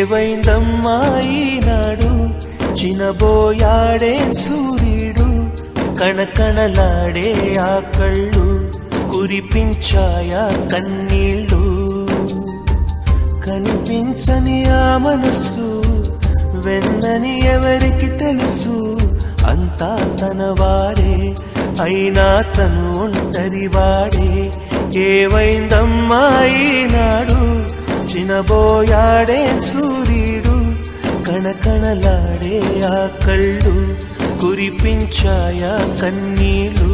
ఏవైందమ్మా ఈనాడు చినబోయాడే సూర్యుడు కణకణలాడే ఆ కళ్ళు కురిపించాయా కన్నీళ్ళు కనిపించని ఆ మనసు వెన్నని ఎవరికి తెలుసు అంతా తన వాడే అయినా తను ఒంటరి వాడే ఏవైందమ్మా ఈనాడు చినబోయాడే సూర్యుడు కణకణలాడే ఆ కళ్ళు కురిపించాయా కన్నీళ్ళు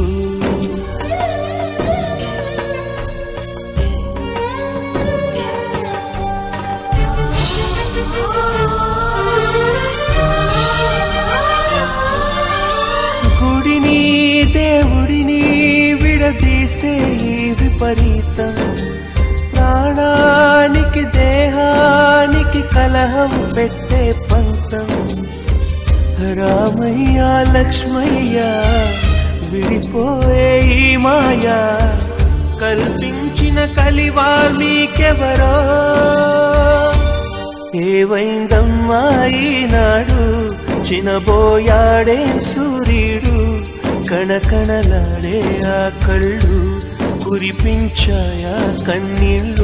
గుడిని దేవుడిని విడదీసే ఈ విపరీతం ప్రాణానికి దేహానికి కలహం పెట్టే పంతం రామయ్య లక్ష్మయ్య విడిపోయే ఈ మాయా కల్పించిన కలివా మీకెవరో ఏవైందమ్మా ఈనాడు చినబోయాడే సూర్యుడు కణకణలాడే ఆ కళ్ళు కురిపించాయా కన్నీళ్ళు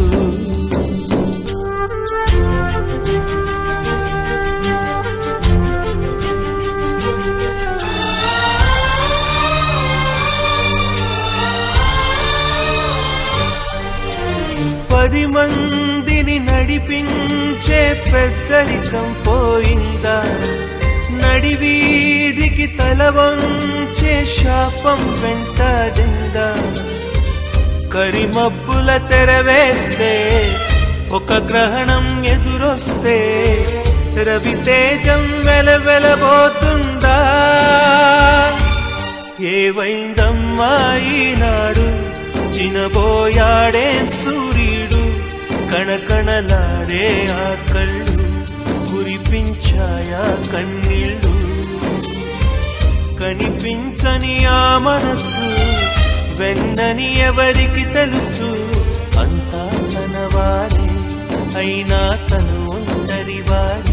పది మందిని నడిపించే పెద్దరికం పోయిందా నడివీధికి తల వంచే శాపం వెంటాడిందా కరిమబ్బుల తెరవేస్తే ఒక గ్రహణం ఎదురొస్తే రవి తేజం వెలవెలబోతుందా ఏవైందమ్మా ఈనాడు చినబోయాడే సూర్యుడు కణకణలాడే ఆ కళ్ళు కురిపించాయా కన్నీళ్ళు కనిపించని ఆ మనసు వెన్నని ఎవరికి తెలుసు అంతా తన వాడే అయినా తను ఒంటరి వాడే